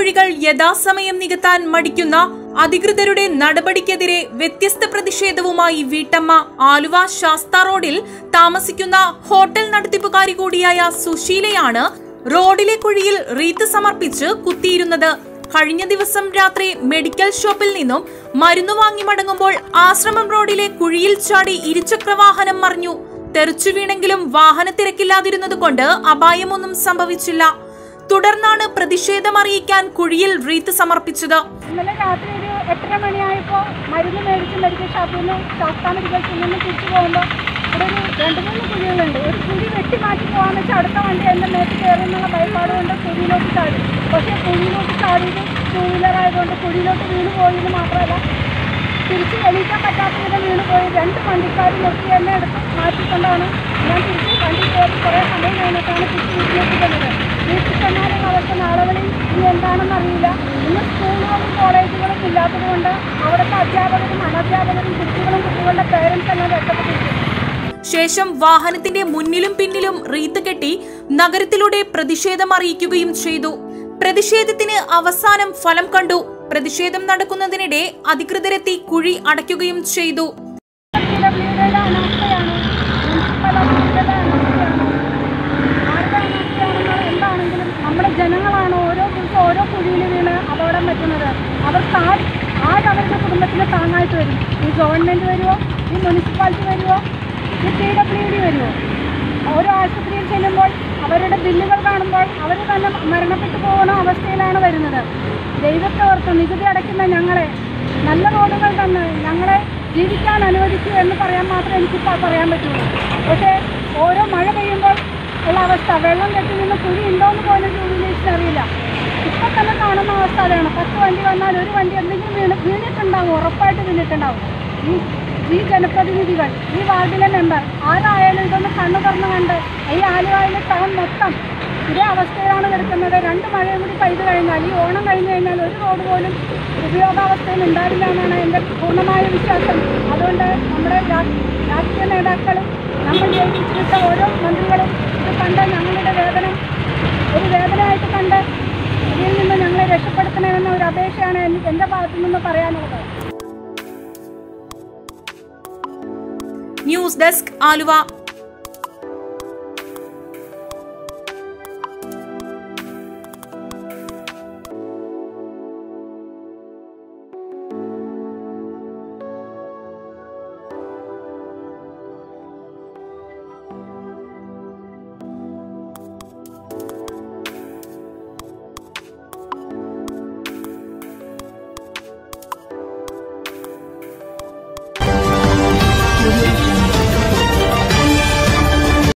കുഴികൾ യഥാസമയം നികത്താൻ മടിക്കുന്ന അധികൃതരുടെ നടപടിക്കെതിരെ വ്യത്യസ്ത പ്രതിഷേധവുമായി വീട്ടമ്മ ആലുവ ശാസ്ത റോഡിൽ താമസിക്കുന്ന ഹോട്ടൽ നടത്തിപ്പുകാരി കൂടിയായ സുശീലയാണ് റോഡിലെ കുഴിയിൽ റീത്ത് സമർപ്പിച്ച് കുത്തിയിരുന്നത് കഴിഞ്ഞ ദിവസം രാത്രി മെഡിക്കൽ ഷോപ്പിൽ നിന്നും മരുന്ന് വാങ്ങി മടങ്ങുമ്പോൾ ആശ്രമം റോഡിലെ കുഴിയിൽ ചാടി ഇരുചക്രവാഹനം മറിഞ്ഞു തെറിച്ചു വീണെങ്കിലും വാഹന തിരക്കില്ലാതിരുന്നത് കൊണ്ട് അപായമൊന്നും സംഭവിച്ചില്ല തുടർന്നാണ് പ്രതിഷേധം അറിയിക്കാൻ കുഴിയിൽ റീത്ത് സമർപ്പിച്ചത് ഇന്നലെ രാത്രി ഒരു എട്ടര മണിയായപ്പോൾ മരുന്ന് മേടിച്ച് മെഡിക്കൽ ഷോപ്പിൽ നിന്ന് ശാസ്താ മെഡിക്കൽസിൽ നിന്ന് തിരിച്ചു പോകുമ്പോൾ ഇവിടെ ഒരു രണ്ട് മൂന്ന് കുഴികളുണ്ട് ഒരു കുഴി വെട്ടി മാറ്റി പോകാന്ന് വെച്ചാൽ അടുത്ത വണ്ടി എൻ്റെ മേത്ത് കയറുന്നുള്ള ഭയപ്പാട് കൊണ്ട് കുഴിയിലോട്ട് ചാടി പക്ഷേ കുഴിയിലോട്ട് ചാടിയത് ടൂ വീലർ ആയതുകൊണ്ട് കുഴിയിലോട്ട് വീണ് പോയെന്ന് മാത്രമല്ല തിരിച്ച് എണീക്കാൻ പറ്റാത്ത വിധം വീണ് പോയി രണ്ട് വണ്ടിക്കാർ നിർത്തി എന്നെ എടുത്ത് മാറ്റിക്കൊണ്ടാണ് ഞാൻ തിരിച്ച് വണ്ടി കയറി കുറേ സമയം കഴിഞ്ഞിട്ടാണ് തിരിച്ച് വീട്ടിലേക്ക് ചെന്നത് വീട്ടിൽ ചെന്നാലും അവർക്ക് നാളുകളിൽ ഇനി എന്താണെന്ന് അറിയില്ല ഇന്ന് സ്കൂളുകളും കോളേജുകളും ഇല്ലാത്തത് കൊണ്ട് അവിടുത്തെ അധ്യാപകരും അനധ്യാപകരും കുട്ടികളും കുട്ടികളുടെ പേരൻസ് എല്ലാം രക്ഷപ്പെട്ടിരിക്കുന്നു ശേഷം വാഹനത്തിന്റെ മുന്നിലും പിന്നിലും റീത്ത് കെട്ടി നഗരത്തിലൂടെ പ്രതിഷേധം അറിയിക്കുകയും ചെയ്തു പ്രതിഷേധത്തിന് അവസാനം ഫലം കണ്ടു പ്രതിഷേധം നടക്കുന്നതിനിടെ അധികൃതരെത്തി കുഴി അടയ്ക്കുകയും ചെയ്തു പിഡബ്ല്യുഡിയുടെ അനാസ്ഥയാണ് മുനിസിപ്പൽ അതോറിറ്റിയുടെ അനാസ്ഥയാണ് ആരുടെ അനാസ്ഥയാണെന്നോ എന്താണെങ്കിലും നമ്മുടെ ജനങ്ങളാണ് ഓരോ ദിവസം ഓരോ കുഴിയിൽ വീണ് അപകടം പറ്റുന്നത് അവർക്ക് ആര് ആരവരുടെ കുടുംബത്തിന് താങ്ങായിട്ട് വരും ഈ ഗവൺമെൻറ് വരുമോ ഈ മുനിസിപ്പാലിറ്റി വരുമോ ഈ പി ഡബ്ല്യു ഡി വരുമോ ഓരോ ആശുപത്രിയിൽ ചെല്ലുമ്പോൾ അവരുടെ ബില്ലുകൾ കാണുമ്പോൾ അവർ തന്നെ മരണപ്പെട്ടു പോകുന്ന അവസ്ഥയിലാണ് വരുന്നത് ദൈവത്തെ ഓർത്ത് നികുതി അടയ്ക്കുന്ന ഞങ്ങളെ നല്ല റോഡുകൾ തന്ന് ഞങ്ങളെ ജീവിക്കാൻ അനുവദിക്കൂ എന്ന് പറയാൻ മാത്രമേ എനിക്കിപ്പോൾ പറയാൻ പറ്റുള്ളൂ പക്ഷേ ഓരോ മഴ പെയ്യുമ്പോൾ ഉള്ള അവസ്ഥ വെള്ളം കെട്ടി നിന്ന് കുഴി ഉണ്ടോയെന്ന് പോലും ടൂറിലേഷൻ അറിയില്ല ഇപ്പം തന്നെ കാണുന്ന അവസ്ഥ അതാണ് പത്ത് വണ്ടി വന്നാൽ ഒരു വണ്ടി എന്തെങ്കിലും വീണ് വീണിട്ടുണ്ടാവും ഉറപ്പായിട്ട് വീണിട്ടുണ്ടാവും ഈ ഈ ജനപ്രതിനിധികൾ ഈ വാർഡിലെ മെമ്പർ ആരായാലും ഇതൊന്ന് കണ്ണു തുറന്നു കണ്ട് ഈ ആലുവായിലെ ടൗൺ മൊത്തം ഇതേ അവസ്ഥയിലാണ് കിടക്കുന്നത് രണ്ട് മഴയും കൂടി പെയ്തു കഴിഞ്ഞാൽ ഈ ഓണം കഴിഞ്ഞു കഴിഞ്ഞാൽ ഒരു റോഡ് പോലും ഉപയോഗാവസ്ഥയിൽ ഉണ്ടാവില്ല എന്നാണ് എൻ്റെ പൂർണ്ണമായ വിശ്വാസം അതുകൊണ്ട് നമ്മുടെ രാ- രാഷ്ട്രീയ നേതാക്കളും നമ്മൾ ജയിപ്പിച്ചു വിട്ട ഓരോ മന്ത്രികളും ഇത് കണ്ട് ഞങ്ങളുടെ വേദന ഒരു വേദനയായിട്ട് കണ്ട് ഇതിൽ നിന്ന് ഞങ്ങളെ രക്ഷപ്പെടുത്തണമെന്ന ഒരു അപേക്ഷയാണ് എനിക്ക് എൻ്റെ ഭാഗത്തു നിന്ന് പറയാനുള്ളത് ന്യൂസ് ഡെസ്ക് ആലുവ